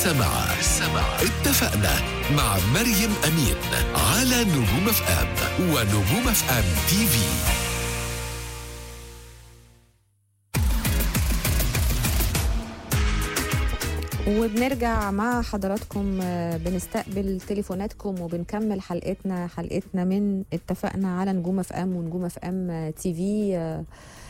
لسه مع لسه مع اتفقنا مع مريم أمين على نجوم اف ام ونجوم اف ام تي في وبنرجع مع حضراتكم آه، بنستقبل تليفوناتكم وبنكمل حلقتنا حلقتنا من اتفقنا على نجوم اف ام ونجوم اف ام تي في آه،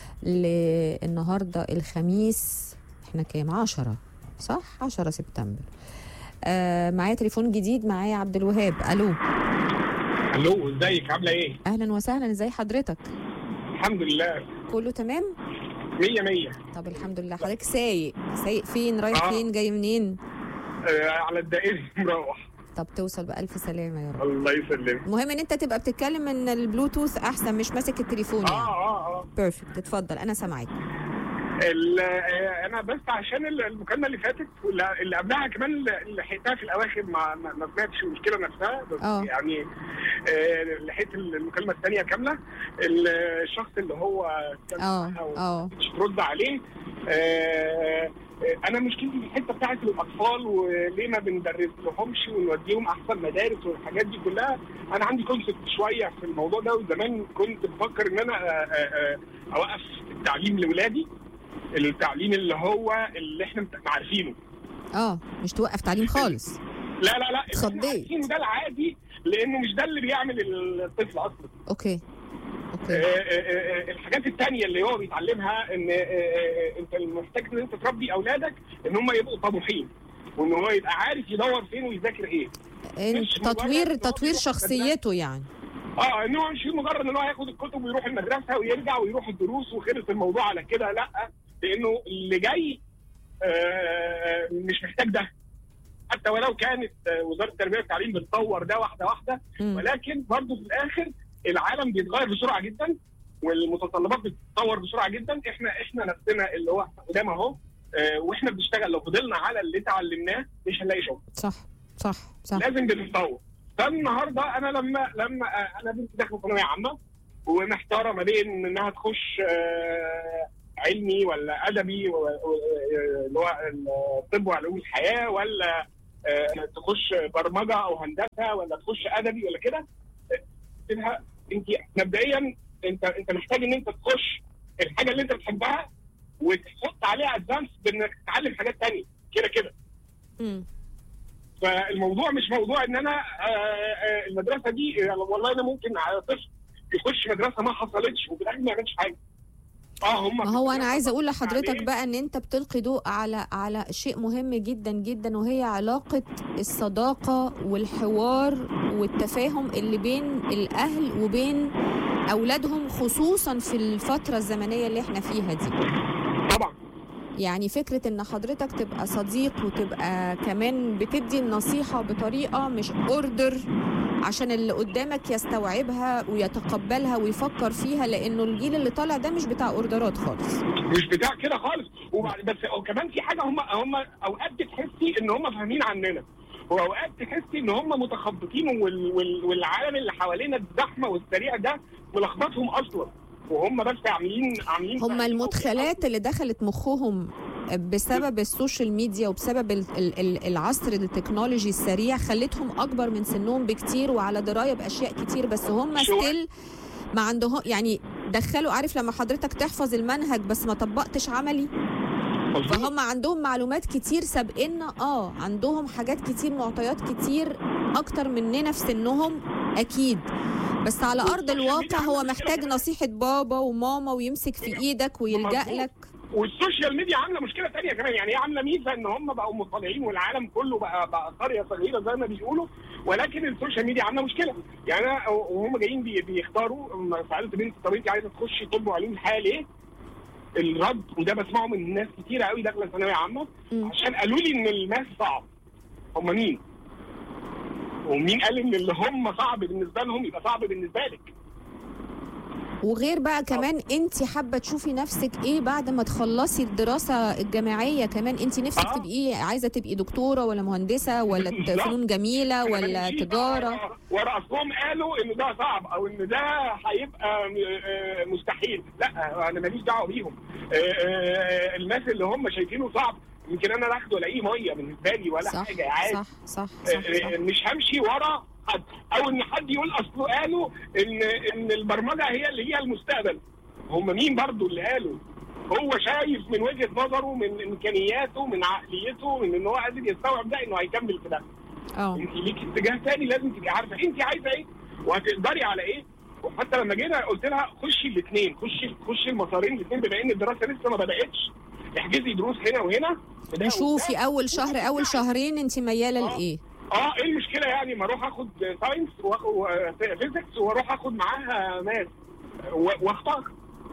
للنهارده الخميس احنا كام 10 صح 10 سبتمبر آه معايا تليفون جديد معايا عبد الوهاب الو الو ازيك عامله ايه؟ اهلا وسهلا ازي حضرتك الحمد لله كله تمام مية مية طب الحمد لله حضرتك سايق سايق فين رايح آه. فين جاي منين آه على الدائري مروح طب توصل بألف سلامة يا رب الله يسلمك المهم ان انت تبقى بتتكلم من البلوتوث احسن مش ماسك التليفون اه يعني اه اه بيرفكت اتفضل انا سامعاك ال- آه، انا بس عشان ال- المكالمه اللي فاتت واللي اللي قبلها كمان اللي لحقتها في الاواخر ما ما ما سمعتش المشكله نفسها بس آه. يعني آه، لحقت المكالمه الثانيه كامله ال- الشخص اللي هو كان اه معاها اه مش ترد عليه آه، آه، انا مشكلتي في الحته بتاعت الاطفال وليه ما بندرس لهمش ونوديهم احسن مدارس والحاجات دي كلها انا عندي كونسبت شويه في الموضوع ده وزمان كنت بفكر ان انا آه، آه، آه، اوقف التعليم لاولادي التعليم اللي هو اللي احنا مت- عارفينه اه مش توقف تعليم خالص لا لا لا اللي احنا اتخضيت. عارفينه ده العادي لانه مش ده اللي بيعمل الطفل اصلا اوكي آه، اوكي آه، آه، الحاجات التانية اللي هو بيتعلمها ان آه، آه، انت محتاج ان انت تربي اولادك ان هم يبقوا طموحين وان هو يبقى عارف يدور فين ويذاكر ايه إن مش مجرد تطوير إن هو تطوير بيروح شخصيته يعني اه ان هو مش مجرد ان هو ياخد الكتب ويروح المدرسه ويرجع ويروح الدروس وخلص الموضوع على كده لا لانه اللي جاي آه، مش محتاج ده حتى ولو كانت آه، وزاره التربيه والتعليم بتطور ده واحده واحده مم. ولكن برضه في الاخر العالم بيتغير بسرعه جدا والمتطلبات بتتطور بسرعه جدا احنا احنا نفسنا اللي هو احنا قدام اهو آه، واحنا بنشتغل لو فضلنا على اللي اتعلمناه مش هنلاقي شغل صح صح صح لازم بنتطور فالنهارده انا لما لما آه، انا بنتي داخله ثانويه عامه ومحتاره ما بين انها تخش آه، علمي ولا ادبي و- و- آه، اللي هو الطب وعلوم الحياه ولا آه، تخش برمجه او هندسه ولا تخش ادبي ولا كده آه، قلت لها انت مبدئيا انت انت محتاج ان انت تخش الحاجه اللي انت بتحبها وتحط عليها ادفانس بانك تتعلم حاجات تانية كده كده مم. فالموضوع مش موضوع ان انا آه، آه، المدرسه دي يعني والله انا ممكن على طفل يخش مدرسه ما حصلتش وفي الاخر ما يعملش حاجه اه هم ما هو انا عايزه اقول لحضرتك عليه. بقى ان انت بتلقي ضوء على على شيء مهم جدا جدا وهي علاقه الصداقه والحوار والتفاهم اللي بين الاهل وبين اولادهم خصوصا في الفتره الزمنيه اللي احنا فيها دي طبعا يعني فكرة ان حضرتك تبقى صديق وتبقى كمان بتدي النصيحة بطريقة مش اوردر عشان اللي قدامك يستوعبها ويتقبلها ويفكر فيها لانه الجيل اللي طالع ده مش بتاع اوردرات خالص مش بتاع كده خالص وبعد بس وكمان في حاجه هم هم اوقات بتحسي ان هم فاهمين عننا واوقات تحسي ان هم متخبطين وال وال والعالم اللي حوالينا الزحمه والسريع ده ملخبطهم اصلا وهم بس عاملين عاملين هم المدخلات اللي دخلت مخهم بسبب السوشيال ميديا وبسبب ال- ال- ال- العصر التكنولوجي السريع خلتهم اكبر من سنهم بكتير وعلى درايه باشياء كتير بس هم شو- ستيل ما عندهم يعني دخلوا عارف لما حضرتك تحفظ المنهج بس ما طبقتش عملي مظبوط. فهم عندهم معلومات كتير سابقنا اه عندهم حاجات كتير معطيات كتير اكتر مننا في سنهم اكيد بس على ارض والسوشيال الواقع ميديا هو عاملة محتاج مشكلة. نصيحة بابا وماما ويمسك في ايدك ويلجأ مظبوط. لك والسوشيال ميديا عامله مشكله تانية كمان يعني هي عامله ميزه ان هم بقوا مطلعين والعالم كله بقى بقى قريه صغيره زي ما بيقولوا ولكن السوشيال ميديا عامله مشكله يعني انا وهم جايين بي- بيختاروا لما سالت بنتي طب انت عايزه تخشي طب وعلوم الحياه ليه؟ الرد وده بسمعه من ناس كتيره قوي داخله ثانويه عامه مم. عشان قالوا لي ان الماس صعب هم مين؟ ومين قال ان اللي هم صعب بالنسبه لهم يبقى صعب بالنسبه لك؟ وغير بقى كمان انت حابه تشوفي نفسك ايه بعد ما تخلصي الدراسه الجامعيه كمان انت نفسك آه. تبقي ايه عايزه تبقي دكتوره ولا مهندسه ولا ت- لا. فنون جميله أنا ولا ماليش فيه. تجاره ورا- ورا اصلهم قالوا ان ده صعب او ان ده هيبقى م- آه، مستحيل لا انا ماليش دعوه بيهم آه، آه، الناس اللي هم شايفينه صعب م- يمكن انا باخده الاقيه ميه بالنسبه لي ولا صح حاجه عادي صح صح صح, آه، صح. مش همشي ورا حد او ان حد يقول اصله قالوا ان ان البرمجه هي اللي هي المستقبل هم مين برضو اللي قالوا هو شايف من وجهه نظره من امكانياته من عقليته من ان هو قادر يستوعب ده انه هيكمل في ده اه انت ليك اتجاه تاني لازم تبقي عارفه انت عايزه ايه وهتقدري على ايه وحتى لما جينا قلت لها خشي الاثنين خشي خشي المسارين الاثنين بما ان الدراسه لسه ما بداتش احجزي دروس هنا وهنا ده وشوفي وده. اول شهر اول شهرين انت مياله آه. لايه اه ايه المشكله يعني ما اروح اخد ساينس وفيزيكس واروح اخد معاها ماث و- واختار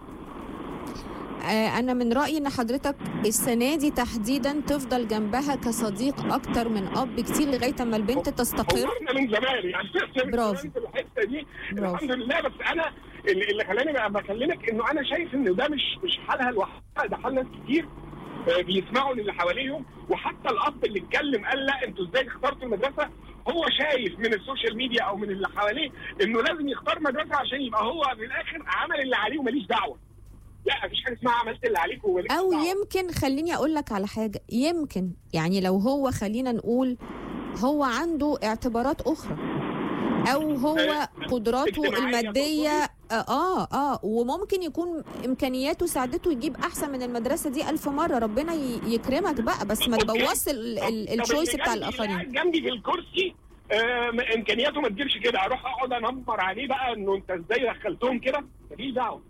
آه، انا من رايي ان حضرتك السنه دي تحديدا تفضل جنبها كصديق اكتر من اب كتير لغايه اما البنت هو تستقر احنا من زمان يعني إحنا من برافو. زمان في الحته دي برافو. الحمد لله بس انا اللي, اللي خلاني بقى بكلمك انه انا شايف ان ده مش مش حالها لوحدها ده حال ناس كتير آه، بيسمعوا للي حواليهم وحتى الاب اللي اتكلم قال لا انتوا ازاي اخترتوا المدرسه هو شايف من السوشيال ميديا او من اللي حواليه انه لازم يختار مدرسه عشان يبقى هو في الاخر عمل اللي عليه وماليش دعوه لا مفيش حاجه اسمها عملت اللي عليك وماليش او دعوة. يمكن خليني اقول لك على حاجه يمكن يعني لو هو خلينا نقول هو عنده اعتبارات اخرى او هو آه، قدراته اجتماعية الماديه اه اه وممكن يكون امكانياته ساعدته يجيب احسن من المدرسه دي الف مره ربنا ي- يكرمك بقى بس ما أوكي. تبوظش ال- ال- طب الشويس اللي بتاع جنبي- اللي الاخرين قاعد جنبي في الكرسي آه، م- امكانياته ما تجيبش كده اروح اقعد انمر عليه بقى انه انت ازاي دخلتهم كده مفيش دعوه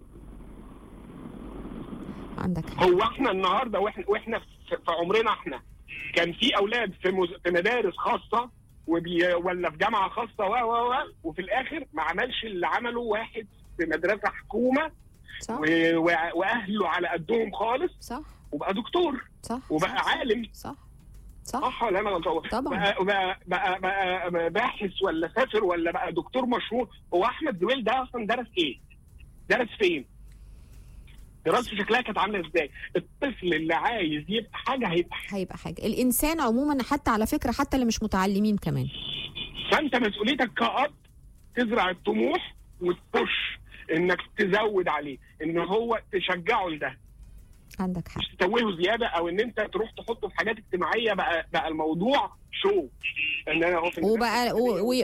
عندك حق هو احنا النهارده واحنا واحنا في في عمرنا احنا كان في اولاد في مز... في مدارس خاصه وبي... ولا في جامعه خاصه و و و وفي الاخر ما عملش اللي عمله واحد في مدرسه حكومه صح و... و... واهله على قدهم خالص صح وبقى دكتور صح وبقى صح عالم صح صح صح ولا انا غلطان؟ طبعا. بقى بقى, بقى, بقى, بقى باحث ولا سافر ولا بقى دكتور مشهور هو احمد زويل ده اصلا درس ايه؟ درس فين؟ دراسته شكلها كانت عامله ازاي؟ الطفل اللي عايز يبقى حاجه هيبقى حاجة. هيبقى حاجه الانسان عموما حتى على فكره حتى اللي مش متعلمين كمان فانت مسؤوليتك كأب تزرع الطموح وتبش انك تزود عليه ان هو تشجعه لده عندك حق مش تتوهه زياده او ان انت تروح تحطه في حاجات اجتماعيه بقى بقى الموضوع شو ان انا اهو في وبقى و-